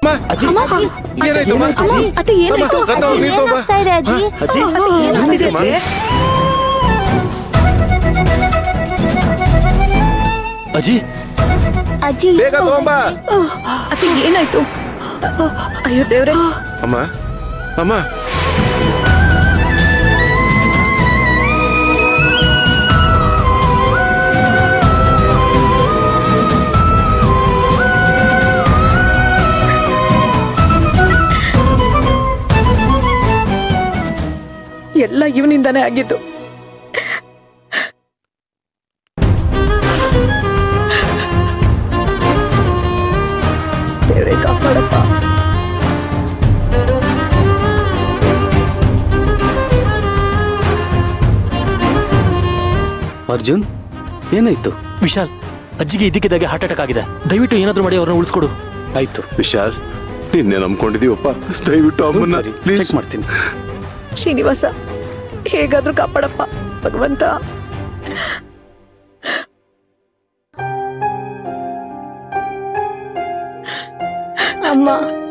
ಅಮ್ಮ ಅಜ್ಜಿ ಏನಾಯ್ತು ಅಮ್ಮ ಅಜ್ಜಿ ಅತ್ತೆ ಏನಾಯ್ತು ರಥ ನೀರ್ ತಗೊಂಬಾ. ಏನಾಗ್ತಾ ಇದೆ ಅಜ್ಜಿ ಅಜ್ಜಿ ಏನಾಗಿದೆ ಅಮ್ಮ. ಅಜ್ಜಿ ಅಜ್ಜಿ ಬೇಗ ತಗೊಂಬಾ ಅತ್ತೆ ಏನಾಯ್ತು ಅಯ್ಯೋ ದೇವ್ರೆ ಅಮ್ಮ ಅಮ್ಮ ಎಲ್ಲ ಇವನಿಂದಾನೇ ಆಗಿದ್ದು ದೇವ್ರೆ ಕಾಪಾಡಪ್ಪ ಅರ್ಜುನ್ ಏನಾಯ್ತು ವಿಶಾಲ್ ಅಜ್ಜಿಗೆ ಇದಕ್ಕಿದ್ದಾಗೆ ಹಾರ್ಟ್ ಅಟ್ಯಾಕ್ ಆಗಿದೆ ದಯವಿಟ್ಟು ಏನಾದ್ರೂ ಮಾಡಿ ಅವ್ರನ್ನ ಉಳಿಸ್ಕೊಡು ಆಯ್ತು ವಿಶಾಲ್ ನಿನ್ನೆ ನಂಬ್ಕೊಂಡಿದೀವಪ್ಪ ದಯವಿಟ್ಟು ಅಮ್ಮನ್ನ ಪ್ಲೀಸ್ ಚೆಕ್ ಮಾಡ್ತೀನಿ ಶ್ರೀನಿವಾಸ ಹೇಗಾದ್ರೂ ಕಾಪಾಡಪ್ಪ ಭಗವಂತ ಅಮ್ಮ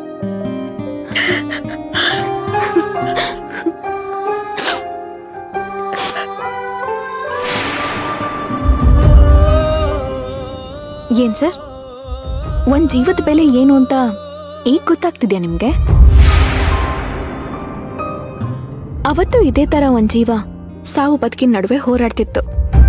ಏನ್ ಸರ್ ಒಂದ್ ಜೀವದ ಬೆಲೆ ಏನು ಅಂತ ಈಗ ಗೊತ್ತಾಗ್ತಿದ್ಯಾ ನಿಮ್ಗೆ ಅವತ್ತು ಇದೇ ತರ ಒಂದ್ ಜೀವ ಸಾವು ಬದುಕಿನ ನಡುವೆ ಹೋರಾಡ್ತಿತ್ತು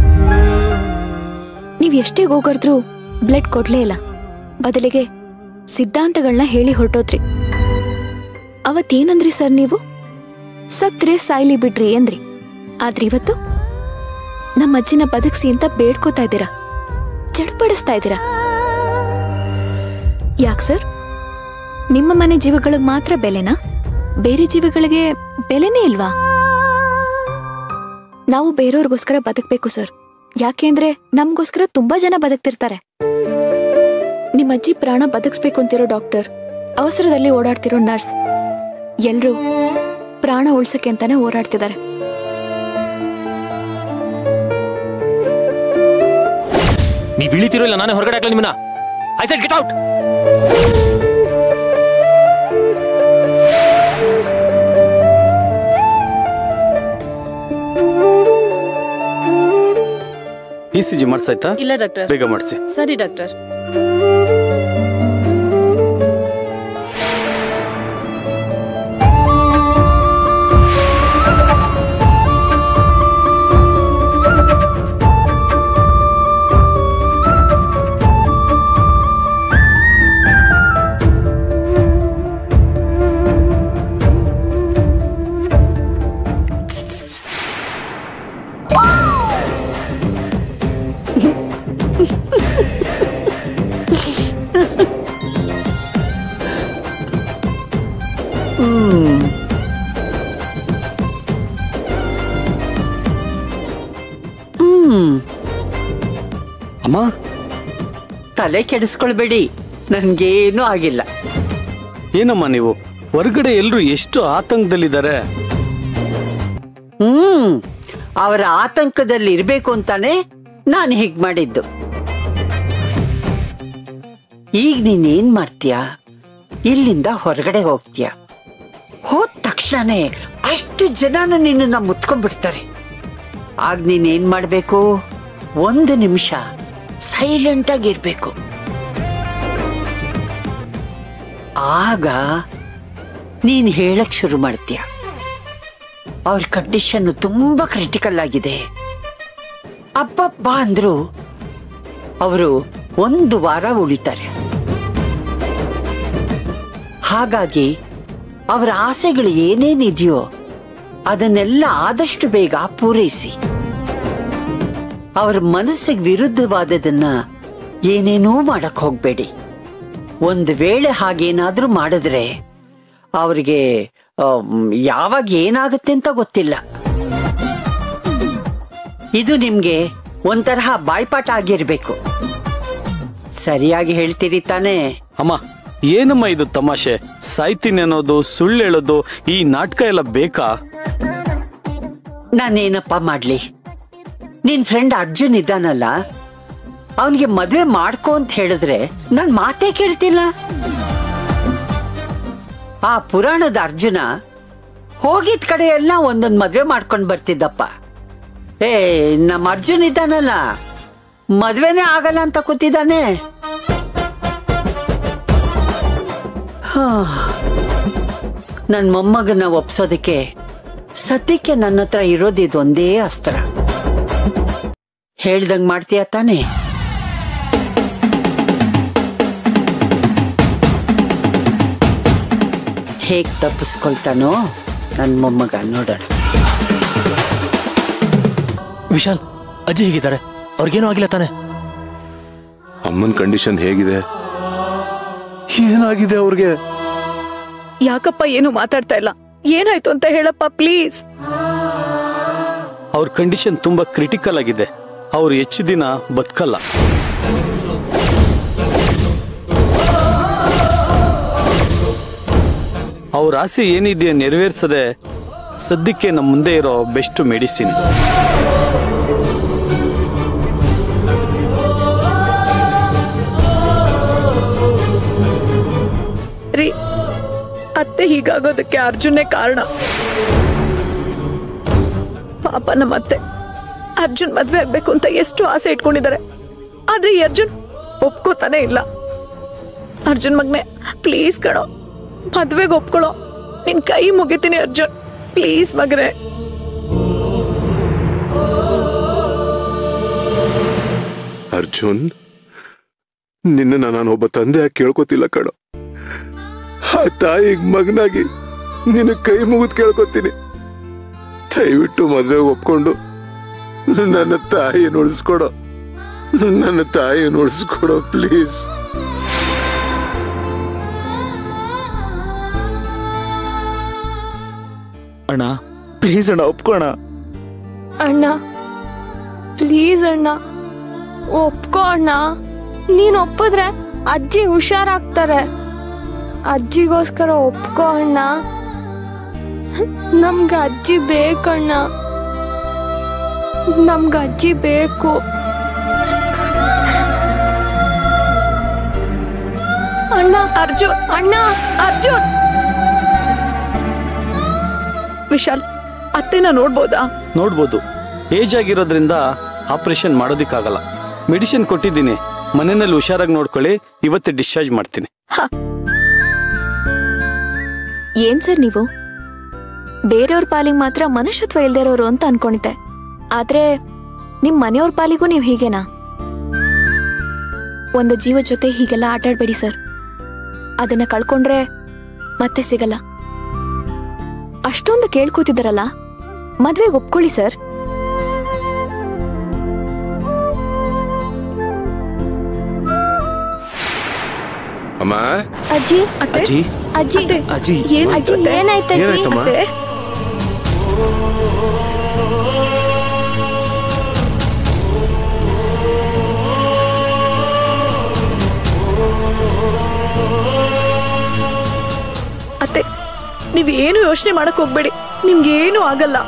ನೀವ್ ಎಷ್ಟೇ ಹೋಗರ್ದ್ರು ಬ್ಲಡ್ ಕೊಡ್ಲೇ ಇಲ್ಲ ಬದಲಿಗೆ ಸಿದ್ಧಾಂತಗಳನ್ನ ಹೇಳಿ ಹೊರಟೋದ್ರಿ ಅವತ್ತೇನಂದ್ರಿ ಸರ್ ನೀವು ಸತ್ರೆ ಸಾಯ್ಲಿ ಬಿಡ್ರಿ ಅಂದ್ರಿ ಆದ್ರೆ ಇವತ್ತು ನಮ್ಮ ಅಜ್ಜಿನ ಬದುಕ್ಸಿ ಅಂತ ಬೇಡ್ಕೋತಾ ಇದ್ದೀರಾ ಚಡ್ಪಡಿಸ್ತಾ ಇದ್ದೀರಾ ಯಾಕ್ ಸರ್ ನಿಮ್ಮ ಮನೆ ಜೀವಗಳಿಗೆ ಮಾತ್ರ ಬೆಲೆನಾ ಬೇರೆ ಜೀವಗಳಿಗೆ ಬೆಲೆನೇ ಇಲ್ವಾ ನಾವು ಬೇರೆಯವ್ರಿಗೋಸ್ಕರ ಬದುಕ್ಬೇಕು ಸರ್ ಯಾಕೆಂದ್ರೆ ನಮ್ಗೋಸ್ಕರ ತುಂಬಾ ಜನ ಬದುಕ್ತಿರ್ತಾರೆ ನಿಮ್ಮ ಅಜ್ಜಿ ಪ್ರಾಣ ಬದುಕಿಸ್ಬೇಕು ಅಂತಿರೋ ಡಾಕ್ಟರ್ ಅವಸರದಲ್ಲಿ ಓಡಾಡ್ತಿರೋ ನರ್ಸ್ ಎಲ್ರೂ ಪ್ರಾಣ ಉಳ್ಸಕ್ಕೆ ಅಂತಾನೆ ಹೋರಾಡ್ತಿದ್ದಾರೆ ನೀವ್ ಇಳಿತಿರೋ ಇಲ್ಲ ನಾನೇ ಹೊರಗಡೆ ಹಾಕ್ಲ ನಿಮ್ಮನ್ನ I said get out E C G ಮಾಡ್ಸಾಯ್ತಾ ಇಲ್ಲ ಡಾಕ್ಟರ್ ಬೇಗ ಮಾಡಿಸಿ ಸರಿ ಡಾಕ್ಟರ್ ಅಮ್ಮ ತಲೆ ಕೆಡಿಸ್ಕೊಳ್ಬೇಡಿ ನನ್ಗೇನೂ ಆಗಿಲ್ಲ ಏನಮ್ಮ ನೀವು ಹೊರಗಡೆ ಎಲ್ರು ಎಷ್ಟು ಆತಂಕದಲ್ಲಿದ್ದಾರೆ ಹ್ಮ್ ಅವರ ಆತಂಕದಲ್ಲಿ ಇರ್ಬೇಕು ಅಂತಾನೆ ನಾನು ಹೀಗ್ ಮಾಡಿದ್ದು ಈಗ ನೀನೇನ್ ಮಾಡ್ತೀಯ ಇಲ್ಲಿಂದ ಹೊರಗಡೆ ಹೋಗ್ತೀಯ ಹೋದ ತಕ್ಷಣನೇ ಅಷ್ಟು ಜನನು ನಿನ್ನನ್ನ ಮುತ್ಕೊಂಡ್ಬಿಡ್ತಾರೆ ಆಗ ನೀನೇನ್ ಮಾಡ್ಬೇಕು ಒಂದು ನಿಮಿಷ ಸೈಲೆಂಟ್ ಆಗಿರ್ಬೇಕು ಆಗ ನೀನ್ ಹೇಳಕ್ ಶುರು ಮಾಡ್ತೀಯ ಅವ್ರ ಕಂಡೀಷನ್ ತುಂಬಾ ಕ್ರಿಟಿಕಲ್ ಆಗಿದೆ ಅಪ್ಪಪ್ಪ ಅಂದ್ರು ಅವರು ಒಂದು ವಾರ ಉಳಿತಾರೆ ಹಾಗಾಗಿ ಅವರ ಆಸೆಗಳು ಏನೇನಿದೆಯೋ ಅದನ್ನೆಲ್ಲ ಆದಷ್ಟು ಬೇಗ ಪೂರೈಸಿ ಅವರ ಮನಸ್ಸಿಗೆ ವಿರುದ್ಧವಾದದನ್ನ ಏನೇನೂ ಮಾಡಕ್ ಹೋಗ್ಬೇಡಿ ಒಂದು ವೇಳೆ ಹಾಗೇನಾದ್ರೂ ಮಾಡಿದ್ರೆ ಅವ್ರಿಗೆ ಆಮ್, ಯಾವಾಗ ಏನಾಗುತ್ತೆ ಅಂತ ಗೊತ್ತಿಲ್ಲ ಇದು ನಿಮ್ಗೆ ಒಂತರಹ ಬಾಯ್ಪಾಠ ಆಗಿರ್ಬೇಕು ಸರಿಯಾಗಿ ಹೇಳ್ತೀರಿ ತಾನೇ ಅಮ್ಮ ಏನಮ್ಮ ಇದು ತಮಾಷೆ ಸಾಯ್ತೀನಿ ಅನ್ನೋದು ಸುಳ್ಳು ಹೇಳೋದು ಈ ನಾಟಕ ಎಲ್ಲ ಬೇಕಾ ನಾನೇನಪ್ಪ ಮಾಡ್ಲಿ ನಿನ್ ಫ್ರೆಂಡ್ ಅರ್ಜುನ್ ಇದ್ದಾನಲ್ಲ ಅವನಿಗೆ ಮದ್ವೆ ಮಾಡ್ಕೊ ಅಂತ ಹೇಳಿದ್ರೆ ನನ್ ಮಾತೇ ಕೇಳ್ತಿಲ್ಲ ಆ ಪುರಾಣದ ಅರ್ಜುನ ಹೋಗಿದ್ ಕಡೆ ಎಲ್ಲ ಒಂದೊಂದ್ ಮದ್ವೆ ಮಾಡ್ಕೊಂಡ್ ಬರ್ತಿದ್ದಪ್ಪ ಏ ನಮ್ಮ ಅರ್ಜುನ್ ಇದ್ದಾನಲ್ಲ ಮದ್ವೆನೇ ಆಗಲ್ಲ ಅಂತ ಕೂತಿದ್ದಾನೆ ನನ್ ಮೊಮ್ಮಗನ ಒಪ್ಸೋದಕ್ಕೆ ಸದ್ಯಕ್ಕೆ ನನ್ನ ಹತ್ರ ಇರೋದಿದ್ ಒಂದೇ ಅಸ್ತ್ರ ಹೇಳ್ದಂಗ್ ಮಾಡ್ತೀಯ ತಾನೇ ಹೇಗ್ ತಪ್ಪಿಸ್ಕೊಳ್ತಾನೋ ನನ್ ಮೊಮ್ಮಗ ನೋಡೋಣ ವಿಶಾಲ್ ಅಜ್ಜಿ ಹೇಗಿದ್ದಾರೆ ಅವ್ರಿಗೇನೂ ಆಗಿಲ್ಲ ತಾನೆ ಅಮ್ಮನ ಕಂಡೀಷನ್ ಹೇಗಿದೆ ಏನಾಗಿದೆ ಅವ್ರಿಗೆ ಯಾಕಪ್ಪ ಏನು ಮಾತಾಡ್ತಾ ಇಲ್ಲ ಏನಾಯ್ತು ಅಂತ ಹೇಳಪ್ಪ ಪ್ಲೀಸ್ ಅವ್ರ ಕಂಡೀಷನ್ ತುಂಬಾ ಕ್ರಿಟಿಕಲ್ ಆಗಿದೆ ಅವ್ರು ಹೆಚ್ಚು ದಿನ ಬದುಕಲ್ಲ ಅವ್ರ ಆಸೆ ಏನಿದೆಯೋ ನೆರವೇರ್ಸದೆ ಸದ್ಯಕ್ಕೆ ನಮ್ಮ ಮುಂದೆ ಇರೋ ಬೆಸ್ಟ್ ಮೆಡಿಸಿನ್ ರೀ ಅತ್ತೆ ಹೀಗಾಗೋದಕ್ಕೆ ಅರ್ಜುನೇ ಕಾರಣ ಪಾಪ ನಮ್ಮ ಅತ್ತೆ ಅರ್ಜುನ್ ಮದ್ವೆ ಆಗ್ಬೇಕು ಅಂತ ಎಷ್ಟು ಆಸೆ ಇಟ್ಕೊಂಡಿದ್ದಾರೆ ಆದ್ರೆ ಈ ಅರ್ಜುನ್ ಒಪ್ಕೋತಾನೆ ಇಲ್ಲ ಅರ್ಜುನ್ ಮಗ್ನೆ ಪ್ಲೀಸ್ ಕಣೋ ಮದ್ವೆಗೆ ಒಪ್ಕೊಳ್ಳೋ ನಿನ್ ಕೈ ಮುಗಿತೀನಿ ಅರ್ಜುನ್ ಪ್ಲೀಸ್ ಮಗನೆ ಅರ್ಜುನ್ ನಿನ್ನ ನಾನು ಒಬ್ಬ ತಂದೆಯಾಗಿ ಕೇಳ್ಕೊತಿಲ್ಲ ಕಣೋ ಆ ತಾಯಿಗ್ ಮಗನಾಗಿ ನಿನ್ನ ಕೈ ಮುಗಿದು ಕೇಳ್ಕೊತೀನಿ ದಯವಿಟ್ಟು ಮದುವೆ ಒಪ್ಕೊಂಡು ನನ್ನ ತಾಯಿಯನ್ನು ಉಳಿಸ್ಕೊಡೋ ನನ್ನ ತಾಯಿಯನ್ನು ಉಳಿಸ್ಕೊಡೋ ಪ್ಲೀಸ್ ಅಣ್ಣ ಪ್ಲೀಸ್ ಅಣ್ಣ ಒಪ್ಕೋಣ ಅಣ್ಣ ಪ್ಲೀಸ್ ಅಣ್ಣ ಒಪ್ಕೋ ಅಣ್ಣ ನೀನ್ ಒಪ್ಪಿದ್ರೆ ಅಜ್ಜಿ ಹುಷಾರಾಗ್ತಾರೆ ಅಜ್ಜಿಗೋಸ್ಕರ ಒಪ್ಕೋ ಅಣ್ಣ ನಮ್ಗೆ ಅಜ್ಜಿ ಬೇಕಣ್ಣ ನಮ್ಗೆ ಅಜ್ಜಿ ಬೇಕು ಅಣ್ಣ ಅರ್ಜುನ್ ಅಣ್ಣ ಅರ್ಜುನ್ ವಿಶಾಲ್ ಅತ್ತೆನ ನೋಡ್ಬೋದಾ ನೋಡ್ಬೋದು ಏಜ್ ಆಗಿರೋದ್ರಿಂದ ಆಪರೇಷನ್ ಮಾಡೋದಿಕ್ಕಾಗಲ್ಲ ಮೆಡಿಸಿನ್ ಕೊಟ್ಟಿದ್ದೀನಿ ಮನೆಯಲ್ಲಿ ಹುಷಾರಾಗಿ ನೋಡ್ಕೊಳ್ಳಿ ಇವತ್ತೇ ಡಿಸ್ಚಾರ್ಜ್ ಮಾಡ್ತೀನಿ ಏನ್ ಸರ್ ನೀವು ಬೇರೆಯವ್ರ ಪಾಲಿಗೆ ಮಾತ್ರ ಮನುಷ್ಯತ್ವ ಇಲ್ದೇ ಇರೋರು ಅಂತ ಅನ್ಕೊಂಡಿದ್ದೆ ಆದ್ರೆ ನಿಮ್ ಮನೆಯವ್ರ ಪಾಲಿಗೂ ನೀವು ಹೀಗೇನಾ ಒಂದು ಜೀವ ಜೊತೆ ಹೀಗೆಲ್ಲ ಆಟಾಡ್ಬೇಡಿ ಸರ್ ಅದನ್ನ ಕಳ್ಕೊಂಡ್ರೆ ಮತ್ತೆ ಸಿಗಲ್ಲ ಅಷ್ಟೊಂದು ಕೇಳ್ಕೋತಿದ್ದಾರಲ್ಲ ಮದ್ವೆಗೆ ಒಪ್ಕೊಳ್ಳಿ ಸರ್ ಅಮ್ಮ ಅಜ್ಜಿ ಅತ್ತೆ ಅಜ್ಜಿ ಅಜ್ಜಿ ಅತ್ತೆ ಅಜ್ಜಿ ಏನಾಯ್ತು ಅಜ್ಜಿ ಅತ್ತೆ? ಏನಾಯ್ತು ಅಜ್ಜಿ ಏನಾಯ್ತಮ್ಮ? ಅತ್ತೆ ಅತ್ತೆ ನೀವ್ ಏನು ಯೋಚನೆ ಮಾಡಕ್ ಹೋಗ್ಬೇಡಿ ನಿಮ್ಗೆ ಏನು ಆಗಲ್ಲ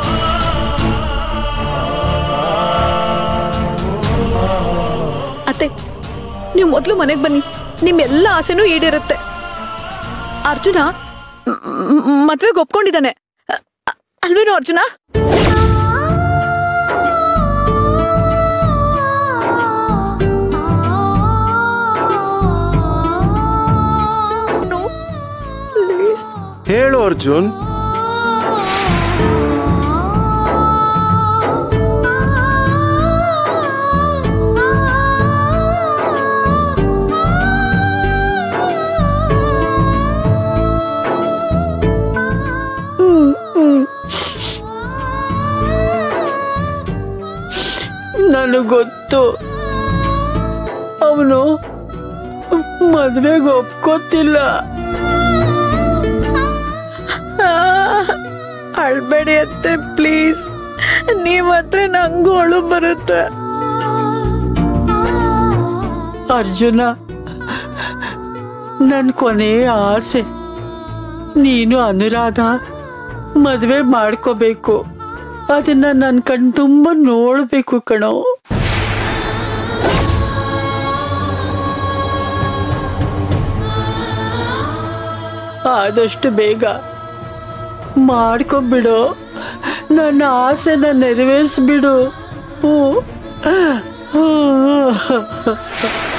ಅತ್ತೆ ನೀವು ಮೊದಲು ಮನೆಗೆ ಬನ್ನಿ ನಿಮ್ ಎಲ್ಲ ಆಸೆನೂ ಈಡೇರುತ್ತೆ ಅರ್ಜುನ ಮ್- ಮ್- ಮದ್ವೆಗೆ ಒಪ್ಕೊಂಡಿದ್ದಾನೆ ಅ- ಅ- ಅಲ್ವೇನೋ ಅರ್ಜುನ ಪ್ಲೀಸ್ ಹೇಳು ಅರ್ಜುನ್ ನನಗೊತ್ತು ಅವನು ಮದ್ವೆಗೆ ಒಪ್ಕೋತಿಲ್ಲ ಅಳ್ಬೇಡಿ ಅತ್ತೆ ಪ್ಲೀಸ್ ನೀವ್ ಹತ್ರ ನಂಗೂ ಅಳು ಬರುತ್ತೆ ಅರ್ಜುನ ನನ್ ಕೊನೆಯ ಆಸೆ ನೀನು ಅನುರಾಧ ಮದ್ವೆ ಮಾಡ್ಕೋಬೇಕು ಅದನ್ನ ನನ್ ಕಣ್ ತುಂಬ ನೋಡ್ಬೇಕು ಕಣೋ ಆದಷ್ಟು ಬೇಗ ಮಾಡ್ಕೊಂಬಿಡು ನನ್ನ ಆಸೆನ ನೆರವೇರಿಸ್ಬಿಡು ಹ್ಞೂ